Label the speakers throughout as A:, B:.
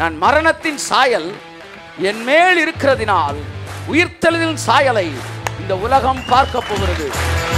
A: நான் மரணத்தின் சாயல் என் மேல் இருக்கிறதினால் உயிர்த்தெழுதலின் சாயலை இந்த உலகம் பார்க்க போகிறது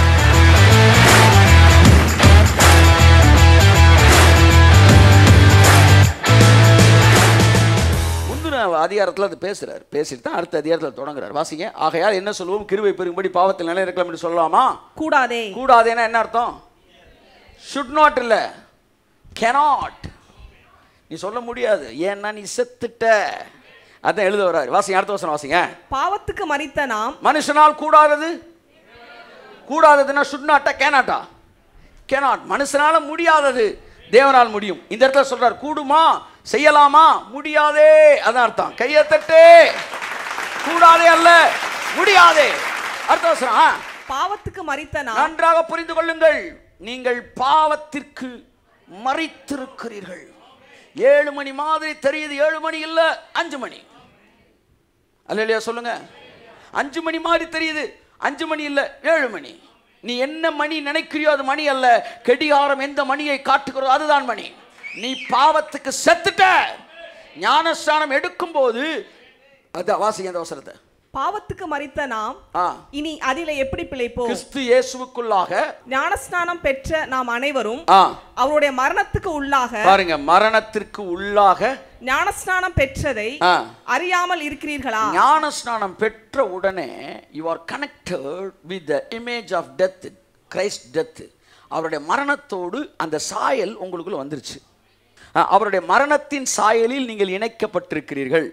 A: முந்தின அதிகாரத்தில் அது பேசுறார் பேசிட்டு தான் அடுத்த அதிகாரத்தில் தொடங்குறார் வாசிங்க ஆகையால் என்ன சொல்லுவோம் கிருபை பெருகும்படி பாவத்தில் நிலை இருக்கலாம் என்று சொல்லலாமா
B: கூடாதே
A: கூடாதேன்னா என்ன அர்த்தம் ஷுட் நாட் இல்ல cannot நீ சொல்ல முடியாது ஏன்னா நீ செத்துட்ட அதான் எழுத வர்றாரு வாசிங்க அடுத்த வருஷம் வாசிங்க
B: பாவத்துக்கு மறித்த நாம்
A: மனுஷனால் கூடாதது கூடாததுன்னா ஷுட் நாட்டா கேனாட்டா கேனாட் மனுஷனால முடியாதது தேவனால் முடியும் இந்த இடத்துல சொல்றார் கூடுமா செய்யலாமா முடியாதே அதான் அர்த்தம் கையை தட்டு கூடாதே அல்ல முடியாதே அடுத்த வருஷம் ஆ
B: பாவத்துக்கு மறித்த நாம்
A: நன்றாக புரிந்து கொள்ளுங்கள் நீங்கள் பாவத்திற்கு மறித்திருக்கிறீர்கள் ஏழு மணி மாதிரி தெரியுது ஏழு மணி இல்ல அஞ்சு மணி அல்லையா சொல்லுங்க அஞ்சு மணி மாதிரி தெரியுது அஞ்சு மணி இல்ல ஏழு மணி நீ என்ன மணி நினைக்கிறியோ அது மணி அல்ல கெடிகாரம் எந்த மணியை காட்டுகிறதோ அதுதான் மணி நீ பாவத்துக்கு செத்துட்ட ஞானஸ்தானம் எடுக்கும்போது அது வாசிங்க அந்த அவசரத்தை
B: பாவத்துக்கு மறித்த நாம்
A: ஆ
B: இனி அதிலே எப்படி பிழைப்போம்
A: கிறிஸ்து இயேசுவுக்குள்ளாக
B: ஞானஸ்நானம் பெற்ற நாம் அனைவரும்
A: ஆ
B: அவருடைய மரணத்துக்கு உள்ளாக
A: பாருங்க மரணத்திற்கு உள்ளாக
B: ஞானஸ்நானம் பெற்றதை
A: ஆ,
B: அறியாமல் இருக்கிறீர்களா
A: ஞான ஸ்நானம் பெற்ற உடனே you are connected with the image of death Christ death அவருடைய மரணத்தோடு அந்த சாயல் உங்களுக்குள்ள வந்துருச்சு ஆ, அவருடைய மரணத்தின் சாயலில் நீங்கள் இணைக்கப்பட்டிருக்கிறீர்கள்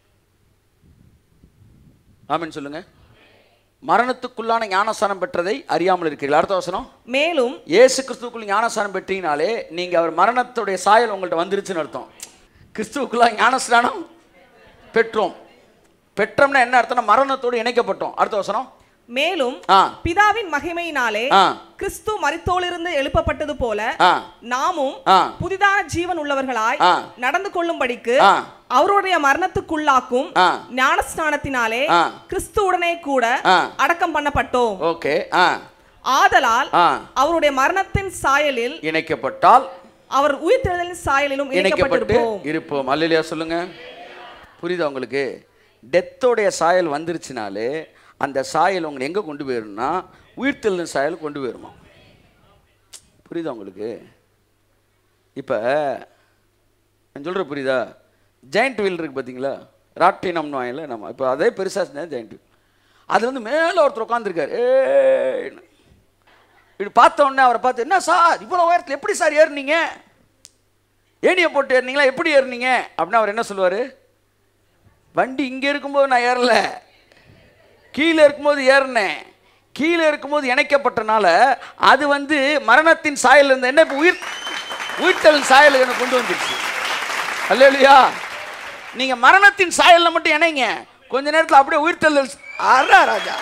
A: ஆமென் சொல்லுங்க மரணத்துக்குள்ளான ஞானஸ்தானம் பெற்றதை அறியாமல் இருக்கிறீர்கள் அடுத்த வசனம்
B: மேலும்
A: இயேசு கிறிஸ்துவுக்குள் ஞானஸ்தானம் பெற்றீங்கனாலே நீங்க அவர் மரணத்துடைய சாயல் உங்கள்ட்ட வந்துருச்சுன்னு அர்த்தம் கிறிஸ்துவுக்குள்ள ஞானஸ்தானம் பெற்றோம் பெற்றோம்னா என்ன அர்த்தம்னா மரணத்தோடு இணைக்கப்பட்டோம் அடுத்த வசனம்
B: மேலும்
A: ஆ
B: பிதாவின் மகிமையினாலே
A: ஆ
B: கிறிஸ்து மரித்தோலிருந்து எழுப்பப்பட்டது போல
A: ஆ
B: நாமும்
A: ஆ
B: புதிதான ஜீவன் உள்ளவர்களாய்
A: ஆ.
B: நடந்து கொள்ளும்படிக்கு
A: ஆ
B: அவருடைய மரணத்துக்குள்ளாக்கும்
A: ஆ.
B: ஞானஸ்நானத்தினாலே
A: ஆ.
B: கிறிஸ்துவுடனே கூட
A: ஆ.
B: அடக்கம் பண்ணப்பட்டோம்
A: ஓகே ஆ
B: ஆதலால்
A: ஆ
B: அவருடைய மரணத்தின் சாயலில்
A: இணைக்கப்பட்டால்
B: அவர் உயிர்த்தெழுதலின் சாயலிலும்
A: இணைக்கப்பட்டு
B: இணைக்கப்பட்டிருப்போம்
A: இருப்போம் அல்லையா சொல்லுங்க புரியுதா உங்களுக்கு டெத்தோடைய சாயல் வந்துருச்சுனாலே அந்த சாயல் உங்களை எங்கே கொண்டு போயிரும்னா உயிர்த்தெழுந்த சாயல் கொண்டு போயிருமா புரியுதா உங்களுக்கு இப்போ நான் சொல்கிற புரியுதா ஜெயிண்ட் வீல் இருக்கு பார்த்தீங்களா ராட்டினம்னு வாங்கல நம்ம இப்போ அதே பெருசாக செஞ்சா ஜெயிண்ட் வீல் அது வந்து மேலே ஒருத்தர் உட்காந்துருக்காரு ஏன்னு இப்படி பார்த்த உடனே அவரை பார்த்து என்ன சார் இவ்வளோ உயரத்தில் எப்படி சார் ஏறுனீங்க ஏணியை போட்டு ஏறினீங்களா எப்படி ஏறினீங்க அப்படின்னா அவர் என்ன சொல்லுவார் வண்டி இங்கே இருக்கும்போது நான் ஏறல கீழே இருக்கும்போது ஏறினேன் கீழே இருக்கும்போது இணைக்கப்பட்டனால அது வந்து மரணத்தின் சாயல் இருந்த என்ன இப்போ உயிர் உயிர்த்தல் சாயல் எனக்கு கொண்டு வந்துருச்சு அல்லையா நீங்கள் மரணத்தின் சாயலில் மட்டும் இணைங்க கொஞ்ச நேரத்தில் அப்படியே உயிர்த்தல் அரா ராஜா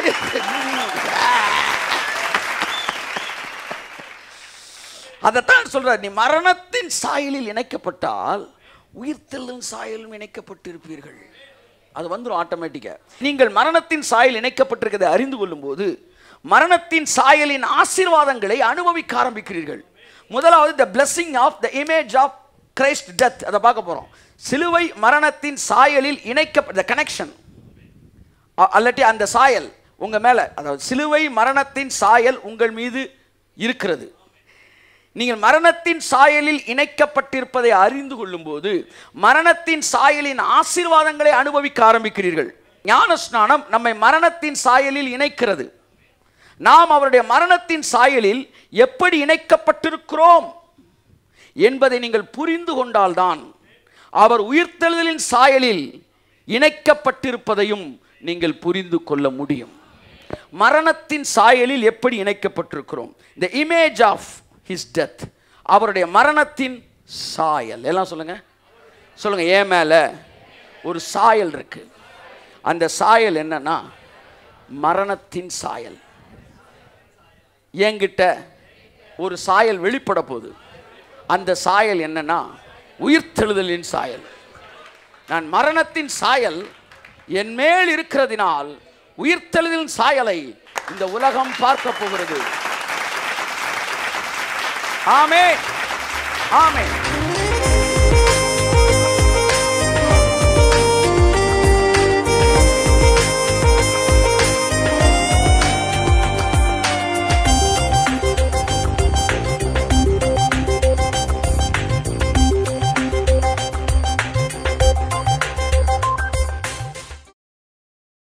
A: அதைத்தான் சொல்றார் நீ மரணத்தின் சாயலில் இணைக்கப்பட்டால் உயிர்த்தெல்லும் சாயலும் இணைக்கப்பட்டிருப்பீர்கள் அது வந்துடும் ஆட்டோமேட்டிக்கா நீங்கள் மரணத்தின் சாயல் இணைக்கப்பட்டிருக்கிறதை அறிந்து கொள்ளும்போது மரணத்தின் சாயலின் ஆசீர்வாதங்களை அனுபவிக்க ஆரம்பிக்கிறீர்கள் முதலாவது the blessing of the image of Christ death அதை பார்க்க போறோம் சிலுவை மரணத்தின் சாயலில் இணைக்கப்பட்ட கனெக்ஷன் அல்லட்டி அந்த சாயல் உங்க மேல அதாவது சிலுவை மரணத்தின் சாயல் உங்கள் மீது இருக்கிறது நீங்கள் மரணத்தின் சாயலில் இணைக்கப்பட்டிருப்பதை அறிந்து கொள்ளும்போது மரணத்தின் சாயலின் ஆசீர்வாதங்களை அனுபவிக்க ஆரம்பிக்கிறீர்கள் ஞானஸ்நானம் நம்மை மரணத்தின் சாயலில் இணைக்கிறது நாம் அவருடைய மரணத்தின் சாயலில் எப்படி இணைக்கப்பட்டிருக்கிறோம் என்பதை நீங்கள் புரிந்து கொண்டால்தான் அவர் உயிர்த்தெழுதலின் சாயலில் இணைக்கப்பட்டிருப்பதையும் நீங்கள் புரிந்து கொள்ள முடியும் மரணத்தின் சாயலில் எப்படி இணைக்கப்பட்டிருக்கிறோம் the image of his death அவருடைய மரணத்தின் சாயல் எல்லாம் சொல்லுங்க சொல்லுங்க ஏன் மேல ஒரு சாயல் இருக்கு அந்த சாயல் என்னன்னா மரணத்தின் சாயல் என்கிட்ட ஒரு சாயல் வெளிப்பட போகுது அந்த சாயல் என்னன்னா உயிர்த்தெழுதலின் சாயல் நான் மரணத்தின் சாயல் என் மேல் இருக்கிறதினால் உயிர்த்தெழுதலின் சாயலை இந்த உலகம் பார்க்க போகிறது ஆமே ஆமே